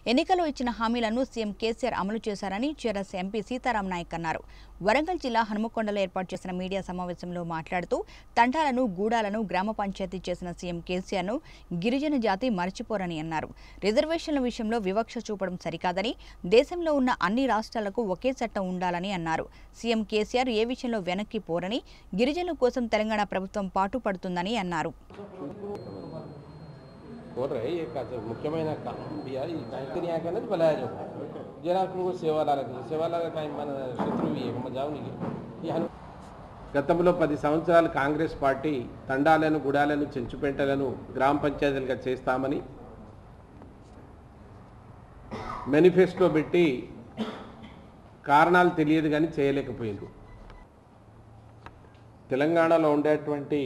ఎన్నికల్లో ఇచ్చిన హామీలను సీఎం కేసీఆర్ అమలు చేశారని చెరస్ ఎంపీ సీతారాం నాయక్ అన్నారు వరంగల్ జిల్లా హనుమకొండలో ఏర్పాటు చేసిన మీడియా సమావేశంలో మాట్లాడుతూ తంటాలను గూడాలను గ్రామ పంచాయతీ చేసిన సీఎం కేసీఆర్ను గిరిజన జాతి మర్చిపోరని అన్నారు రిజర్వేషన్ల విషయంలో వివక్ష చూపడం సరికాదని దేశంలో ఉన్న అన్ని రాష్ట్రాలకు ఒకే చట్టం ఉండాలని అన్నారు సీఎం కేసీఆర్ ఏ విషయంలో వెనక్కి పోరని గిరిజనుల కోసం తెలంగాణ ప్రభుత్వం పాటుపడుతుందని అన్నారు बोल रहे ये का जो मुख्यమైన काम भैया ये काहीतरी यहाँ का ना बुलाया जाओ जरा को सेवा ला रखी सेवा ला रखा మన శత్రువు ये मजाव नहीं ये हनु గతంలో పది సంవత్సరాలు కాంగ్రెస్ పార్టీ తండాలను గుడాలను చెంచుపెంటలను గ్రామ పంచాయతీలుగా చేస్తామని మేనిఫెస్టో పెట్టి కారణాలు తెలియదు కానీ చేయలేకపోయిండ్రు తెలంగాణలో ఉండేటువంటి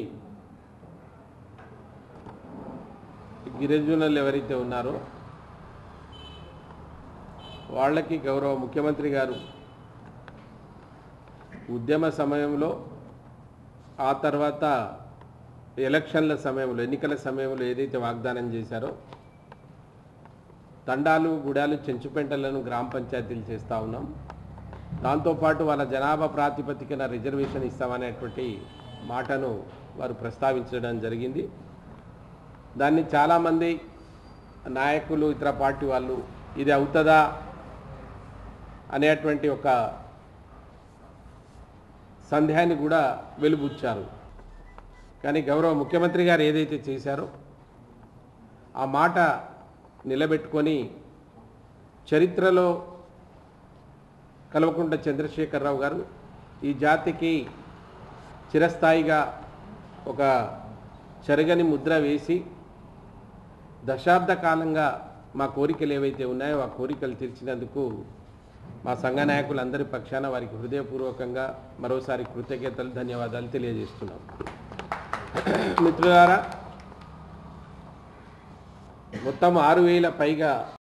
గిరిజనులు ఎవరైతే ఉన్నారో వాళ్ళకి గౌరవ ముఖ్యమంత్రి గారు ఉద్యమ సమయంలో ఆ తర్వాత ఎలక్షన్ల సమయంలో ఎన్నికల సమయంలో ఏదైతే వాగ్దానం చేశారో తండాలు గుడాలు చెంచుపెంటలను గ్రామ పంచాయతీలు చేస్తూ ఉన్నాం దాంతోపాటు వాళ్ళ జనాభా ప్రాతిపదికన రిజర్వేషన్ ఇస్తామనేటువంటి మాటను వారు ప్రస్తావించడం జరిగింది దాన్ని చాలామంది నాయకులు ఇతర పార్టీ వాళ్ళు ఇది అవుతుందా అనేటువంటి ఒక సందేహాన్ని కూడా వెలుబుచ్చారు కానీ గౌరవ ముఖ్యమంత్రి గారు ఏదైతే చేశారో ఆ మాట నిలబెట్టుకొని చరిత్రలో కల్వకుంట్ల చంద్రశేఖరరావు గారు ఈ జాతికి చిరస్థాయిగా ఒక చెరగని ముద్ర వేసి దశాబ్ద కాలంగా మా కోరికలు ఏవైతే ఉన్నాయో ఆ కోరికలు తీర్చినందుకు మా సంఘ నాయకులందరి పక్షాన వారికి హృదయపూర్వకంగా మరోసారి కృతజ్ఞతలు ధన్యవాదాలు తెలియజేస్తున్నాం మిత్రులారా మొత్తం ఆరు వేల పైగా